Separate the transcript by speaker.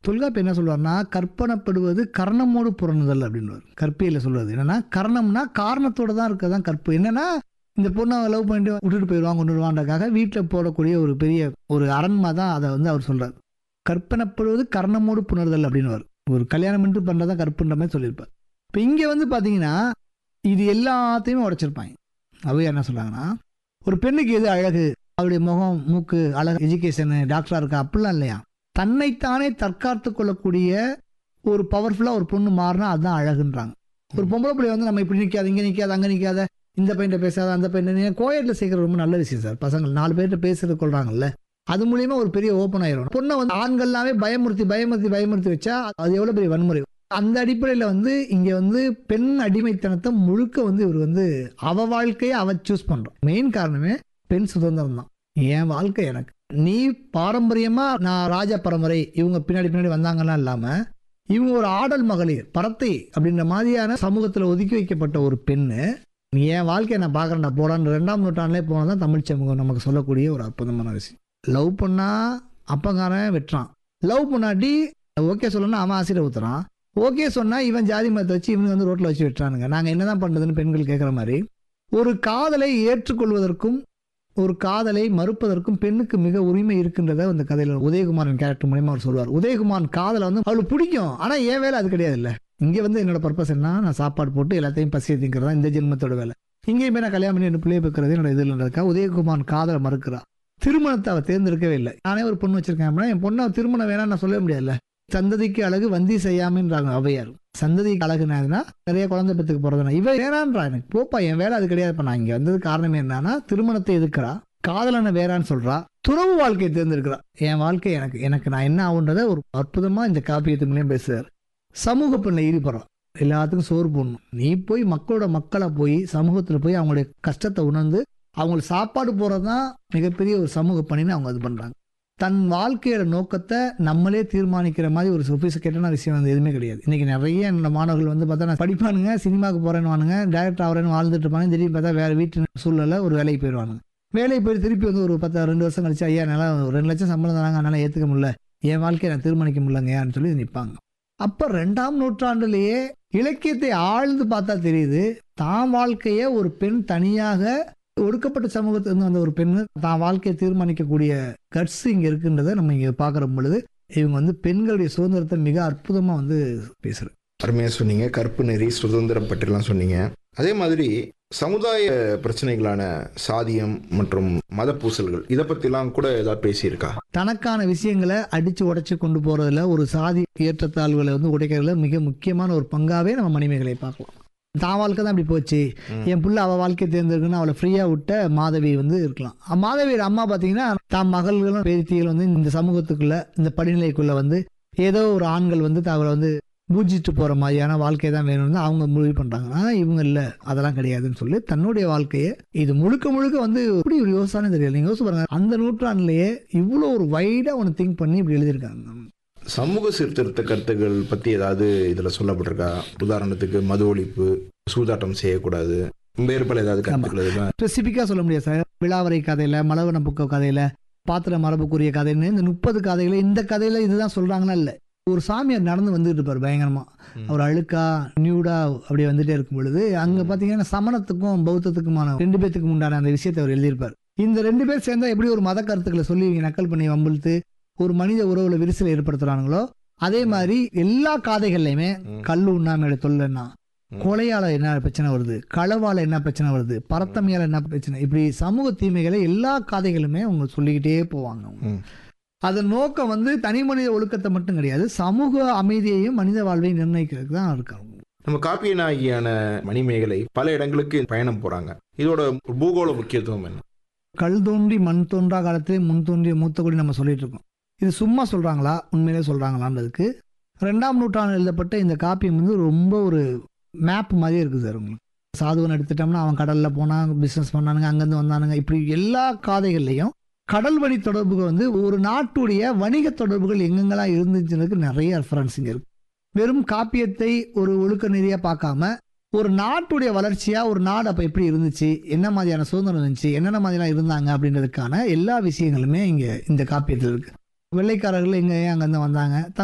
Speaker 1: தொல்காப்பியம் என்ன சொல்லுவார்னா கற்பனப்படுவது கர்ணமோடு புறணுதல் அப்படின்னு கற்பியில் சொல்வது என்னன்னா கர்ணம்னா காரணத்தோட தான் இருக்கதான் கற்பு என்னன்னா இந்த பொண்ணை லவ் பண்ணிட்டு விட்டுட்டு போயிடுவாங்க கொண்டு வருவான்றக்காக வீட்டில் போடக்கூடிய ஒரு பெரிய ஒரு அரண்மா தான் அதை வந்து அவர் சொல்றார் கற்பனப்படுவது கர்ணமோடு புணர்தல் அப்படின்னு ஒரு கல்யாணம் பண்ணிட்டு பண்ணுறதான் கற்புன்ற மாதிரி சொல்லியிருப்பார் இப்போ இங்கே வந்து பார்த்தீங்கன்னா இது எல்லாத்தையுமே உடைச்சிருப்பாங்க அவையா என்ன சொல்றாங்கன்னா ஒரு பெண்ணுக்கு எது அழகு அவருடைய முகம் மூக்கு அழகு எஜுகேஷனு டாக்டராக இருக்கா அப்படிலாம் இல்லையா தன்னைத்தானே தற்காத்து கொள்ளக்கூடிய ஒரு பவர்ஃபுல்லாக ஒரு பொண்ணு மாறினா அதுதான் அழகுன்றாங்க ஒரு பொம்பளை பிள்ளை வந்து நம்ம இப்படி நிற்காத இங்கே நிற்காத அங்கே நிற்காத இந்த பையன்ட்ட பேசாத அந்த பையன் கோயிலில் சேர்க்குறது ரொம்ப நல்ல விஷயம் சார் பசங்க நாலு பேர்கிட்ட பேசுறது கொள்றாங்கல்ல அது மூலியமா ஒரு பெரிய ஓப்பன் ஆயிரும் பொண்ணை வந்து ஆண்கள்லாமே பயமுறுத்தி பயமுறுத்தி பயமுறுத்தி வச்சா அது எவ்வளோ பெரிய வன்முறை அந்த அடிப்படையில் வந்து இங்கே வந்து பெண் அடிமைத்தனத்தை முழுக்க வந்து இவர் வந்து அவ வாழ்க்கையை அவ சூஸ் பண்ணுறான் மெயின் காரணமே பெண் சுதந்திரம் தான் என் வாழ்க்கை எனக்கு நீ பாரம்பரியமா நான் ராஜா பரம்பரை இவங்க பின்னாடி பின்னாடி வந்தாங்கன்னா இல்லாம இவங்க ஒரு ஆடல் மகளிர் பரத்தை அப்படின்ற மாதிரியான சமூகத்தில் ஒதுக்கி வைக்கப்பட்ட ஒரு பெண்ணு நீ என் வாழ்க்கையை நான் பார்க்குறேன்டா போடான்னு ரெண்டாம் நூற்றாண்டிலே போனால் தான் தமிழ் சமூகம் நமக்கு சொல்லக்கூடிய ஒரு அற்புதமான விஷயம் லவ் பண்ணா அப்பங்காரன் வெட்டுறான் லவ் பண்ணாட்டி ஓகே சொல்லணும்னா அவன் ஆசிரியர் ஊத்துறான் ஓகே சொன்னா இவன் ஜாதி மதத்தை வச்சு இவங்க வந்து ரோட்ல வச்சு வெட்டுறானுங்க நாங்க என்னதான் பண்றதுன்னு பெண்கள் கேட்குற மாதிரி ஒரு காதலை ஏற்றுக்கொள்வதற்கும் ஒரு காதலை மறுப்பதற்கும் பெண்ணுக்கு மிக உரிமை இருக்கின்றத அந்த கதையில உதயகுமாரன் கேரக்டர் மூலியமா அவர் சொல்லுவார் உதயகுமாரன் காதலை வந்து அவளுக்கு பிடிக்கும் ஆனா என் வேலை அது கிடையாது இல்ல இங்க வந்து என்னோட பர்பஸ் என்ன நான் சாப்பாடு போட்டு எல்லாத்தையும் பசியை திங்கிறதா இந்த ஜென்மத்தோட வேலை இங்கேயுமே நான் கல்யாணம் பண்ணி என்ன பிள்ளைய வைக்கிறது என்னோட இதில் உதயகுமாரன் காதலை மறுக்கிறா திருமணத்தை அவ தேர்ந்தெடுக்கவே இல்லை நானே ஒரு பொண்ணு வச்சிருக்கேன் அப்படின்னா என் பொண்ணை திருமணம் வேணாம் நான் சொல்லவே முடியாதுல்ல சந்ததிக்கு அழகு வந்தி செய்யாமன்றாங்க அவையார் சந்ததிக்கு அழகுனாதுன்னா நிறைய குழந்தை பெற்றுக்கு போறதுனா இவ வேணான்றா எனக்கு போப்பா என் வேலை அது கிடையாது இப்ப நான் இங்க வந்தது காரணம் என்னன்னா திருமணத்தை எதுக்குறா காதலனை வேறான்னு சொல்றா துறவு வாழ்க்கையை தேர்ந்தெடுக்கிறா என் வாழ்க்கை எனக்கு எனக்கு நான் என்ன ஆகுன்றத ஒரு அற்புதமா இந்த காப்பியத்து மூலியம் பேசுறாரு சமூக பெண்ணில் ஈடுபடுறான் எல்லாத்துக்கும் சோறு போடணும் நீ போய் மக்களோட மக்களை போய் சமூகத்துல போய் அவங்களுடைய கஷ்டத்தை உணர்ந்து அவங்களுக்கு சாப்பாடு போறது தான் மிகப்பெரிய ஒரு சமூக பணின்னு அவங்க இது பண்றாங்க தன் வாழ்க்கையோட நோக்கத்தை நம்மளே தீர்மானிக்கிற மாதிரி ஒரு சொபிசிகேட்டான விஷயம் வந்து எதுவுமே கிடையாது இன்னைக்கு நிறைய என்னோட மாணவர்கள் வந்து பார்த்தா நான் படிப்பானுங்க சினிமாவுக்கு போறேன்னு டேரக்டர் ஆகிறேன்னு வாழ்ந்துட்டு இருப்பாங்க திடீர்னு பார்த்தா வேற வீட்டு சூழ்நிலை ஒரு வேலைக்கு போயிடுவாங்க வேலைக்கு போய் திருப்பி வந்து ஒரு பத்து ரெண்டு வருஷம் கழிச்சு ஐயா நல்லா ஒரு ரெண்டு லட்சம் சம்பளம் தராங்க அதனால ஏற்றுக்க முடியல என் வாழ்க்கையை நான் தீர்மானிக்க முடியலங்கன்னு சொல்லி நிற்பாங்க அப்போ ரெண்டாம் நூற்றாண்டுலேயே இலக்கியத்தை ஆழ்ந்து பார்த்தா தெரியுது தான் வாழ்க்கையை ஒரு பெண் தனியாக ஒடுக்கப்பட்ட சமூகத்திலிருந்து வந்த ஒரு பெண்ணு தான் வாழ்க்கையை தீர்மானிக்கக்கூடிய கட்ஸ் இங்கே இருக்குன்றதை நம்ம இங்கே பார்க்குற பொழுது இவங்க வந்து பெண்களுடைய சுதந்திரத்தை மிக அற்புதமாக வந்து பேசுகிறாங்க
Speaker 2: அருமையாக சொன்னீங்க கற்பு நெறி சுதந்திரம் பற்றிலாம் சொன்னீங்க அதே மாதிரி சமுதாய பிரச்சனைகளான சாதியம் மற்றும் மத பூசல்கள் இதை பற்றிலாம் கூட ஏதாவது பேசியிருக்கா
Speaker 1: தனக்கான விஷயங்களை அடிச்சு உடைச்சு கொண்டு போறதுல ஒரு சாதி ஏற்றத்தாழ்வுகளை வந்து உடைக்கிறதுல மிக முக்கியமான ஒரு பங்காவே நம்ம மணிமேகலை பார்க்கலாம் தான் வாழ்க்கை தான் இப்படி போச்சு
Speaker 2: ம்.
Speaker 1: என் புள்ள அவள் வாழ்க்கை தேர்ந்தெடுக்கணும் அவளை ஃப்ரீயாக விட்ட மாதவி வந்து இருக்கலாம் அஹ் மாதவியோட அம்மா பார்த்தீங்கன்னா தான் மகள்களும் பேத்திகள் வந்து இந்த சமூகத்துக்குள்ள இந்த படிநிலைக்குள்ள வந்து ஏதோ ஒரு ஆண்கள் வந்து அவளை வந்து பூஜிட்டு போகிற மாதிரியான வாழ்க்கை தான் வேணும்னு அவங்க முடிவு பண்ணுறாங்க ஆனால் இவங்க இல்லை அதெல்லாம் கிடையாதுன்னு சொல்லி தன்னுடைய வாழ்க்கையை இது முழுக்க முழுக்க வந்து எப்படி ஒரு யோசனை தெரியல நீங்கள் யோசிச்சு பாருங்க அந்த நூற்றாண்டுலேயே இவ்வளோ ஒரு வைடாக ஒன்று திங்க் பண்ணி இப்படி எழுதியிருக்காங்க
Speaker 2: சமூக சீர்திருத்த கருத்துக்கள் பற்றி ஏதாவது இதில் சொல்லப்பட்டிருக்கா உதாரணத்துக்கு மது ஒழிப்பு சூதாட்டம் செய்யக்கூடாது வேறு பல ஏதாவது கருத்துக்கள் இதெல்லாம்
Speaker 1: ஸ்பெசிஃபிக்காக சொல்ல முடியாது சார் விழாவரை கதையில் மலவன புக்க கதையில் பாத்திர மரபுக்குரிய கதைன்னு இந்த முப்பது கதைகளை இந்த கதையில் இதுதான் சொல்கிறாங்கன்னா இல்லை ஒரு சாமியார் நடந்து வந்துட்டு இருப்பார் பயங்கரமாக
Speaker 2: ம்.
Speaker 1: அவர் அழுக்கா நியூடா அப்படியே வந்துட்டே இருக்கும் பொழுது அங்கே பார்த்தீங்கன்னா சமணத்துக்கும் பௌத்தத்துக்குமான ரெண்டு பேத்துக்கும் உண்டான அந்த விஷயத்தை அவர் எழுதியிருப்பார் இந்த ரெண்டு பேர் சேர்ந்தா எப்படி ஒரு மத கருத்துக்களை சொல்லி இவங்க நக்கல் பண்ணி வம்பிழுத்து ஒரு மனித உறவுல விரிசலை ஏற்படுத்துறானுங்களோ அதே மாதிரி எல்லா காதைகள்லையுமே
Speaker 2: ம்.
Speaker 1: கல் உண்ணாமையோட தொல்லைன்னா
Speaker 2: ம்.
Speaker 1: கொலையால என்ன பிரச்சனை வருது களவால என்ன பிரச்சனை வருது பரத்தமையால என்ன பிரச்சனை இப்படி சமூக தீமைகளை எல்லா காதைகளுமே அவங்க சொல்லிக்கிட்டே போவாங்க அவங்க.
Speaker 2: ம்.
Speaker 1: அதன் நோக்கம் வந்து தனி மனித ஒழுக்கத்தை மட்டும் கிடையாது சமூக அமைதியையும் மனித வாழ்வையும் நிர்ணயிக்கிறதுக்கு தான் இருக்காங்க
Speaker 2: நம்ம காப்பிய நாயகியான மணிமேகலை பல இடங்களுக்கு பயணம் போறாங்க இதோட பூகோள முக்கியத்துவம் என்ன
Speaker 1: கல் தோன்றி மண் தோன்றா காலத்திலே முன் தோன்றிய மூத்த குடி நம்ம சொல்லிட்டு இருக்கோம் இது சும்மா சொல்றாங்களா உண்மையிலே சொல்றாங்களான்றதுக்கு ரெண்டாம் நூற்றாண்டு எழுதப்பட்ட இந்த காப்பியம் வந்து ரொம்ப ஒரு மேப் மாதிரியே இருக்குது சார் உங்களுக்கு சாதுவன் எடுத்துட்டோம்னா அவன் கடல்ல போனான் பிசினஸ் பண்ணானுங்க அங்கேருந்து வந்தானுங்க இப்படி எல்லா காதைகள்லையும் கடல் வழி தொடர்புகள் வந்து ஒரு நாட்டுடைய வணிக தொடர்புகள் எங்கெங்கெல்லாம் இருந்துச்சுன்றதுக்கு நிறைய ரெஃபரன்ஸ் இங்கே இருக்கு வெறும் காப்பியத்தை ஒரு ஒழுக்க நெறியா பார்க்காம ஒரு நாட்டுடைய வளர்ச்சியா ஒரு நாடு அப்ப எப்படி இருந்துச்சு என்ன மாதிரியான சுதந்திரம் இருந்துச்சு என்னென்ன மாதிரிலாம் இருந்தாங்க அப்படின்றதுக்கான எல்லா விஷயங்களுமே இங்க இந்த காப்பியத்தில் இருக்கு வெள்ளைக்காரர்கள் எங்க அங்கேருந்து வந்தாங்க